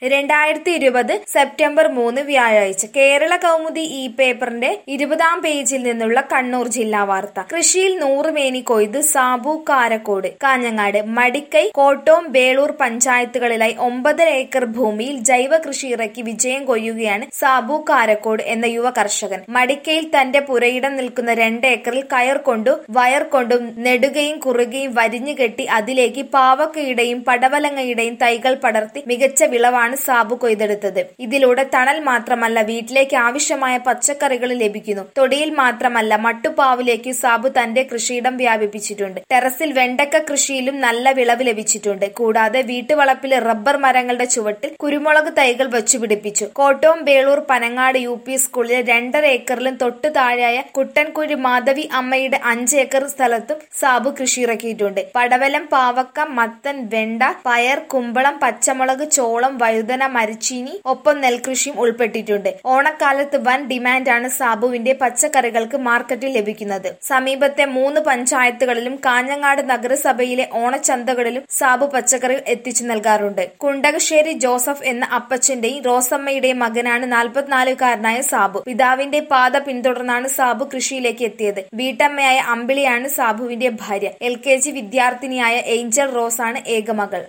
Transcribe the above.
രണ്ടായിരത്തി ഇരുപത് സെപ്റ്റംബർ മൂന്ന് വ്യാഴാഴ്ച കേരള കൗമുദി ഈ പേപ്പറിന്റെ ഇരുപതാം പേജിൽ നിന്നുള്ള കണ്ണൂർ ജില്ലാ വാർത്ത കൃഷിയിൽ നൂറുമേനി കൊയ്ത് സാബു കാരക്കോട് കാഞ്ഞങ്ങാട് മടിക്കൈ കോട്ടോം ബേളൂർ പഞ്ചായത്തുകളിലായി ഒമ്പതര ഏക്കർ ഭൂമിയിൽ ജൈവ കൃഷി ഇറക്കി വിജയം കൊയ്യുകയാണ് സാബു കാരക്കോട് എന്ന യുവ കർഷകൻ മടിക്കയിൽ തന്റെ പുരയിടം നിൽക്കുന്ന രണ്ട് ഏക്കറിൽ കയർ കൊണ്ടും വയർ കൊണ്ടും നെടുകയും കുറുകയും വരിഞ്ഞു കെട്ടി അതിലേക്ക് പാവക്കയുടെയും പടവലങ്ങയുടെയും തൈകൾ പടർത്തി മികച്ച വിളവാണ് സാബു കൊയ്തെടുത്തത് ഇതിലൂടെ തണൽ മാത്രമല്ല വീട്ടിലേക്ക് ആവശ്യമായ പച്ചക്കറികൾ ലഭിക്കുന്നു തൊടിയിൽ മാത്രമല്ല മട്ടുപാവിലേക്ക് സാബു തന്റെ കൃഷിയിടം വ്യാപിപ്പിച്ചിട്ടുണ്ട് ടെറസിൽ വെണ്ടക്ക കൃഷിയിലും നല്ല വിളവ് ലഭിച്ചിട്ടുണ്ട് കൂടാതെ വീട്ടുവളപ്പിലെ റബ്ബർ മരങ്ങളുടെ ചുവട്ടിൽ കുരുമുളക് തൈകൾ വച്ചുപിടിപ്പിച്ചു കോട്ടോം ബേളൂർ പനങ്ങാട് യു പി സ്കൂളിലെ രണ്ടര ഏക്കറിലും തൊട്ടു താഴെയായ കുട്ടൻകുഴി മാധവി അമ്മയുടെ അഞ്ച് ഏക്കർ സ്ഥലത്തും സാബു കൃഷി ഇറക്കിയിട്ടുണ്ട് പടവലം പാവക്ക മത്തൻ വെണ്ട പയർ കുമ്പളം പച്ചമുളക് ചോളം വഴുതന മരിച്ചീനി ഒപ്പം നെൽകൃഷിയും ഉൾപ്പെട്ടിട്ടുണ്ട് ഓണക്കാലത്ത് വൻ ഡിമാൻഡാണ് സാബുവിന്റെ പച്ചക്കറികൾക്ക് മാർക്കറ്റിൽ ലഭിക്കുന്നത് സമീപത്തെ മൂന്ന് പഞ്ചായത്തുകളിലും കാഞ്ഞങ്ങാട് നഗരസഭയിലെ ഓണച്ചന്തകളിലും സാബു പച്ചക്കറികൾ എത്തിച്ചു നൽകാറുണ്ട് കുണ്ടകശ്ശേരി ജോസഫ് എന്ന അപ്പച്ചന്റെയും റോസമ്മയുടെയും മകനാണ് നാൽപ്പത്തിനാലുകാരനായ സാബു പിതാവിന്റെ പാത പിന്തുടർന്നാണ് സാബു കൃഷിയിലേക്ക് എത്തിയത് വീട്ടമ്മയായ അമ്പിളിയാണ് സാബുവിന്റെ ഭാര്യ എൽ കെ ജി വിദ്യാർത്ഥിനിയായ ഏഞ്ചൽ റോസാണ് ഏകമകൾ